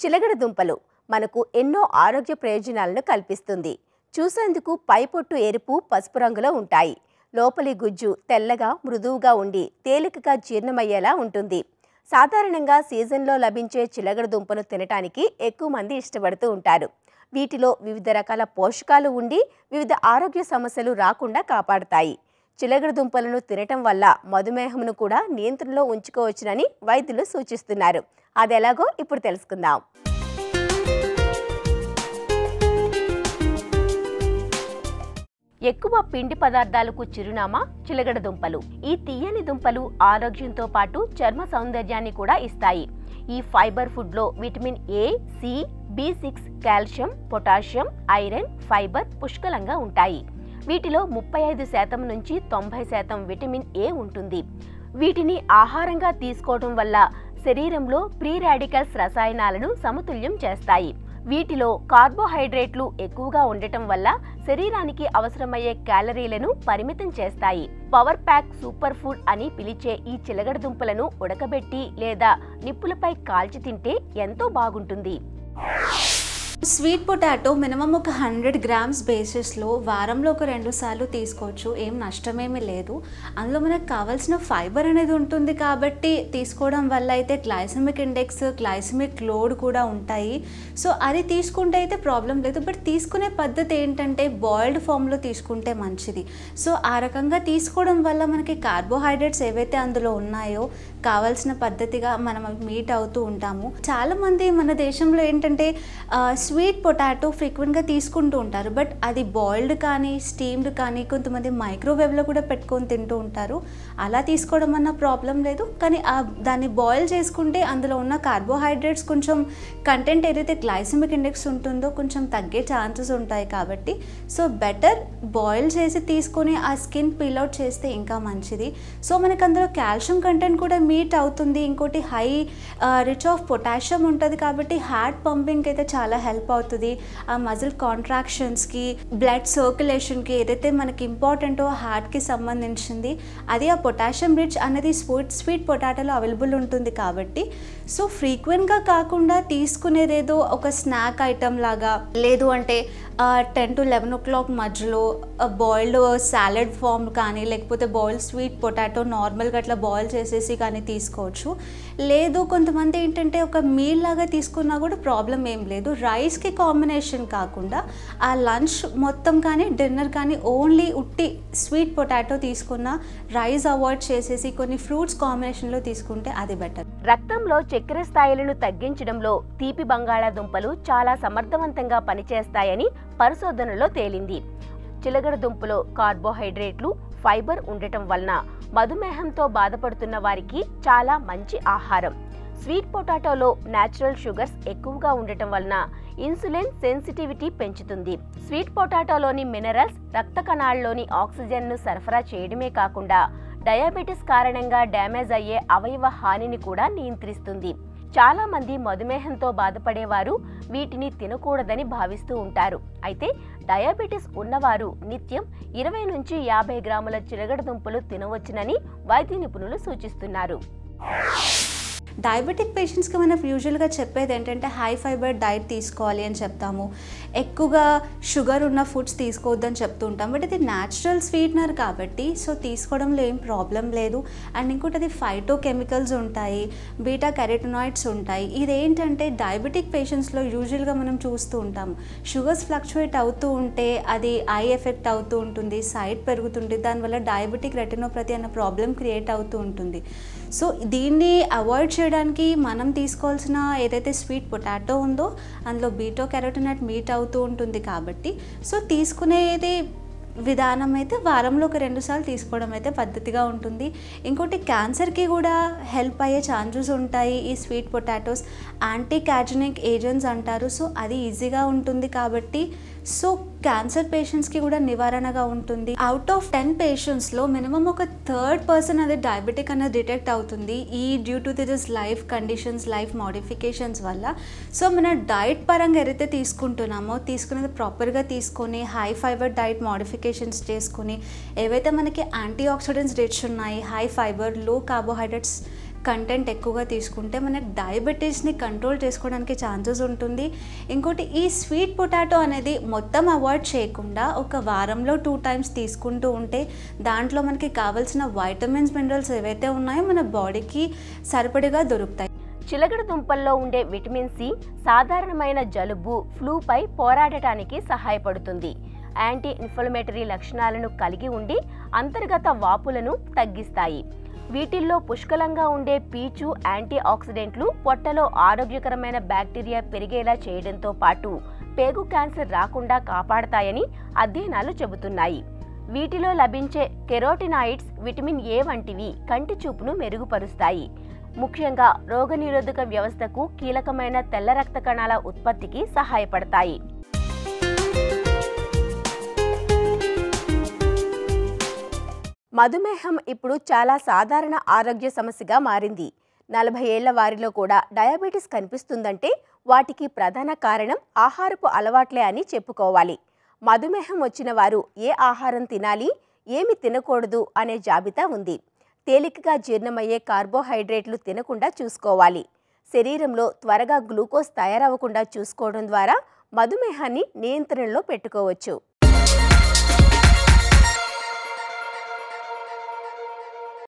చిలగడ దుంపలు మనకు ఎన్నో ఆరోగ్య ప్రయోజనాలను కల్పిస్తుంది చూసేందుకు పైపొట్టు ఎరుపు పసుపు రంగులో ఉంటాయి లోపలి గుజ్జు తెల్లగా మృదువుగా ఉండి తేలికగా జీర్ణమయ్యేలా ఉంటుంది సాధారణంగా సీజన్లో లభించే చిలగడ దుంపను తినటానికి ఎక్కువ మంది ఇష్టపడుతూ ఉంటారు వీటిలో వివిధ రకాల పోషకాలు ఉండి వివిధ ఆరోగ్య సమస్యలు రాకుండా కాపాడుతాయి చిలగడ దుంపలను తినటం వల్ల మధుమేహంను కూడా నియంత్రణలో ఉంచుకోవచ్చునని వైద్యులు సూచిస్తున్నారు అదెలాగో ఇప్పుడు తెలుసుకుందాం ఎక్కువ పిండి పదార్థాలకు చిరునామా చిలగడ దుంపలు ఈ తీయని దుంపలు ఆరోగ్యంతో పాటు చర్మ సౌందర్యాన్ని కూడా ఇస్తాయి ఈ ఫైబర్ ఫుడ్లో vitamin A C B six calcium potassium iron fibre పుష్కలంగా ఉంటాయి వీటిలో ముప్పై ఐదు శాతం నుంచి తొంభై శాతం విటమిన్ ఏ ఉంటుంది వీటిని ఆహారంగా తీసుకోవడం వల్ల శరీరంలో ప్రీ రాడికల్స్ రసాయనాలను సమతుల్యం చేస్తాయి వీటిలో కార్బోహైడ్రేట్లు ఎక్కువగా ఉండటం వల్ల శరీరానికి అవసరమయ్యే క్యాలరీలను పరిమితం చేస్తాయి పవర్ ప్యాక్ సూపర్ ఫుడ్ అని పిలిచే ఈ చిలగడ దుంపలను ఉడకబెట్టి లేదా నిప్పులపై కాల్చి తింటే ఎంతో బాగుంటుంది స్వీట్ పొటాటో మినిమం ఒక హండ్రెడ్ గ్రామ్స్ బేసిస్లో వారంలో ఒక రెండు సార్లు తీసుకోవచ్చు ఏం నష్టమేమీ లేదు అందులో మనకు కావాల్సిన ఫైబర్ అనేది ఉంటుంది కాబట్టి తీసుకోవడం వల్ల అయితే గ్లైసమిక్ ఇండెక్స్ గ్లైసమిక్ లోడ్ కూడా ఉంటాయి సో అది తీసుకుంటే అయితే ప్రాబ్లం లేదు బట్ తీసుకునే పద్ధతి ఏంటంటే బాయిల్డ్ ఫామ్లో తీసుకుంటే మంచిది సో ఆ రకంగా తీసుకోవడం వల్ల మనకి కార్బోహైడ్రేట్స్ ఏవైతే అందులో ఉన్నాయో కావాల్సిన పద్ధతిగా మనం అవి మీట్ అవుతూ ఉంటాము చాలామంది మన దేశంలో ఏంటంటే ఆ, స్వీట్ పొటాటో ఫ్రీక్వెంట్గా తీసుకుంటూ ఉంటారు బట్ అది బాయిల్డ్ కానీ స్టీమ్డ్ కానీ కొంతమంది మైక్రోవేవ్లో కూడా పెట్టుకొని తింటూ ఉంటారు అలా తీసుకోవడం అన్న ప్రాబ్లం లేదు కానీ ఆ దాన్ని బాయిల్ చేసుకుంటే అందులో ఉన్న కార్బోహైడ్రేట్స్ కొంచెం కంటెంట్ ఏదైతే గ్లైసమిక్ ఇండెక్స్ ఉంటుందో కొంచెం తగ్గే ఛాన్సెస్ ఉంటాయి కాబట్టి సో బెటర్ బాయిల్ చేసి తీసుకొని ఆ స్కిన్ పీల్ అవుట్ చేస్తే ఇంకా మంచిది సో మనకి అందులో కాల్షియం కంటెంట్ కూడా మీట్ అవుతుంది ఇంకోటి హై రిచ్ ఆఫ్ పొటాషియం ఉంటుంది కాబట్టి హార్ట్ పంపింగ్కి అయితే చాలా హెల్ప్ అవుతుంది ఆ మజిల్ కాంట్రాక్షన్స్కి బ్లడ్ సర్క్యులేషన్కి ఏదైతే మనకి ఇంపార్టెంటో హార్ట్కి సంబంధించింది అది ఆ పొటాషియం రిచ్ అనేది స్వీట్ స్వీట్ పొటాటోలో అవైలబుల్ ఉంటుంది కాబట్టి సో ఫ్రీక్వెంట్గా కాకుండా తీసుకునేదేదో ఒక స్నాక్ ఐటమ్ లాగా లేదు అంటే ten to eleven o'clock మధ్యలో బాయిల్డ్ సాలెడ్ ఫామ్ కానీ లేకపోతే బాయిల్డ్ స్వీట్ పొటాటో నార్మల్గా అట్లా బాయిల్ చేసేసి కానీ తీసుకోవచ్చు లేదు కొంతమంది ఏంటంటే ఒక మీల్ లాగా తీసుకున్నా కూడా ప్రాబ్లం ఏం లేదు రైస్కి కాంబినేషన్ కాకుండా ఆ లంచ్ మొత్తం కానీ డిన్నర్ కానీ ఓన్లీ ఉట్టి స్వీట్ పొటాటో తీసుకున్న రైస్ అవాయిడ్ చేసేసి కొన్ని ఫ్రూట్స్ కాంబినేషన్లో తీసుకుంటే అది బెటర్ రక్తంలో చక్కెర స్థాయిలను తగ్గించడంలో తీపి బంగాళాదుంపలు చాలా సమర్థవంతంగా పనిచేస్తాయని పరిశోధనలో తేలింది చిలగడ దుంపలో కార్బోహైడ్రేట్లు ఫైబర్ ఉండటం వలన మధుమేహంతో బాధపడుతున్న వారికి చాలా మంచి ఆహారం స్వీట్ పొటాటోలో నేచురల్ షుగర్స్ ఎక్కువగా ఉండటం వలన ఇన్సులిన్ సెన్సిటివిటీ పెంచుతుంది స్వీట్ పొటాటోలోని మినరల్స్ రక్త కణాల్లోని ఆక్సిజన్ను సరఫరా చేయడమే కాకుండా డయాబెటిస్ కారణంగా డ్యామేజ్ అయ్యే అవయవ హానిని కూడా నియంత్రిస్తుంది చాలా మంది మధుమేహంతో బాధపడేవారు వీటిని తినకూడదని భావిస్తూ ఉంటారు అయితే డయాబెటిస్ ఉన్నవారు నిత్యం ఇరవై నుంచి యాభై గ్రాముల చిలగడ దుంపలు తినవచ్చునని వైద్య నిపుణులు సూచిస్తున్నారు డయాబెటిక్ పేషెంట్స్కి మనం యూజువల్గా చెప్పేది ఏంటంటే హై ఫైబర్ డైట్ తీసుకోవాలి అని చెప్తాము ఎక్కువగా షుగర్ ఉన్న ఫుడ్స్ తీసుకోవద్దని చెప్తూ ఉంటాం బట్ ఇది న్యాచురల్ స్వీట్నర్ కాబట్టి సో తీసుకోవడంలో ఏం ప్రాబ్లం లేదు అండ్ ఇంకోటి అది ఫైటో కెమికల్స్ ఉంటాయి బీటా కెరటనాయిడ్స్ ఉంటాయి ఇదేంటంటే డయాబెటిక్ పేషెంట్స్లో యూజువల్గా మనం చూస్తూ ఉంటాము షుగర్స్ ఫ్లక్చువేట్ అవుతూ ఉంటే అది ఐ ఎఫెక్ట్ అవుతూ ఉంటుంది సైట్ పెరుగుతుంది దానివల్ల డయాబెటిక్ రెటినోపతి అన్న ప్రాబ్లం క్రియేట్ అవుతూ ఉంటుంది సో దీన్ని అవాయిడ్ చేయడానికి మనం తీసుకోవాల్సిన ఏదైతే స్వీట్ పొటాటో ఉందో అందులో బీటో కెరోటినట్ మీట్ అవుతూ ఉంటుంది కాబట్టి సో తీసుకునేది విధానం అయితే వారంలో ఒక రెండు సార్లు తీసుకోవడం అయితే పద్ధతిగా ఉంటుంది ఇంకోటి క్యాన్సర్కి కూడా హెల్ప్ అయ్యే ఛాన్సెస్ ఉంటాయి ఈ sweet potatoes anti carcinogenic agents అంటారు సో అది ఈజీగా ఉంటుంది కాబట్టి సో క్యాన్సర్ పేషెంట్స్కి కూడా నివారణగా ఉంటుంది అవుట్ ఆఫ్ టెన్ పేషెంట్స్లో మినిమం ఒక థర్డ్ పర్సన్ అది డయాబెటిక్ అనేది డిటెక్ట్ అవుతుంది ఈ due to this life conditions life modifications వల్ల సో మన డైట్ పరంగా ఏదైతే తీసుకుంటున్నామో తీసుకునేది ప్రాపర్గా తీసుకొని హై ఫైబర్ డైట్ మోడిఫికేషన్స్ చేసుకొని ఏవైతే మనకి యాంటీ ఆక్సిడెంట్స్ రిచ్ ఉన్నాయి high fibre low carbohydrates content ఎక్కువగా తీసుకుంటే మనకి డయాబెటీస్ని కంట్రోల్ చేసుకోవడానికి ఛాన్సెస్ ఉంటుంది ఇంకోటి ఈ స్వీట్ పొటాటో అనేది మొత్తం అవాయిడ్ చేయకుండా ఒక వారంలో టూ టైమ్స్ తీసుకుంటూ ఉంటే దాంట్లో మనకి కావాల్సిన వైటమిన్స్ మినరల్స్ ఏవైతే ఉన్నాయో మన బాడీకి సరిపడిగా దొరుకుతాయి చిలకడ దుంపల్లో ఉండే విటమిన్ సి సాధారణమైన జలుబు ఫ్లూపై పోరాడటానికి సహాయపడుతుంది యాంటీ ఇన్ఫ్లమేటరీ లక్షణాలను కలిగి ఉండి అంతర్గత వాపులను తగ్గిస్తాయి వీటిల్లో పుష్కలంగా ఉండే పీచు యాంటీ ఆక్సిడెంట్లు పొట్టలో ఆరోగ్యకరమైన బ్యాక్టీరియా పెరిగేలా చేయడంతో పాటు పేగు క్యాన్సర్ రాకుండా కాపాడతాయని అధ్యయనాలు చెబుతున్నాయి వీటిలో లభించే కెరోటినాయిడ్స్ విటమిన్ ఏ వంటివి కంటి చూపును మెరుగుపరుస్తాయి ముఖ్యంగా రోగనిరోధక వ్యవస్థకు కీలకమైన తెల్ల రక్త కణాల ఉత్పత్తికి సహాయపడతాయి మధుమేహం ఇప్పుడు చాలా సాధారణ ఆరోగ్య సమస్యగా మారింది నలభై ఏళ్ల వారిలో కూడా డయాబెటీస్ కనిపిస్తుందంటే వాటికి ప్రధాన కారణం ఆహారపు అలవాట్లే అని చెప్పుకోవాలి మధుమేహం వచ్చిన వారు ఏ ఆహారం తినాలి ఏమి తినకూడదు అనే జాబితా ఉంది తేలికగా జీర్ణమయ్యే కార్బోహైడ్రేట్లు తినకుండా చూసుకోవాలి శరీరంలో త్వరగా గ్లూకోజ్ తయారవ్వకుండా చూసుకోవడం ద్వారా మధుమేహాన్ని నియంత్రణలో పెట్టుకోవచ్చు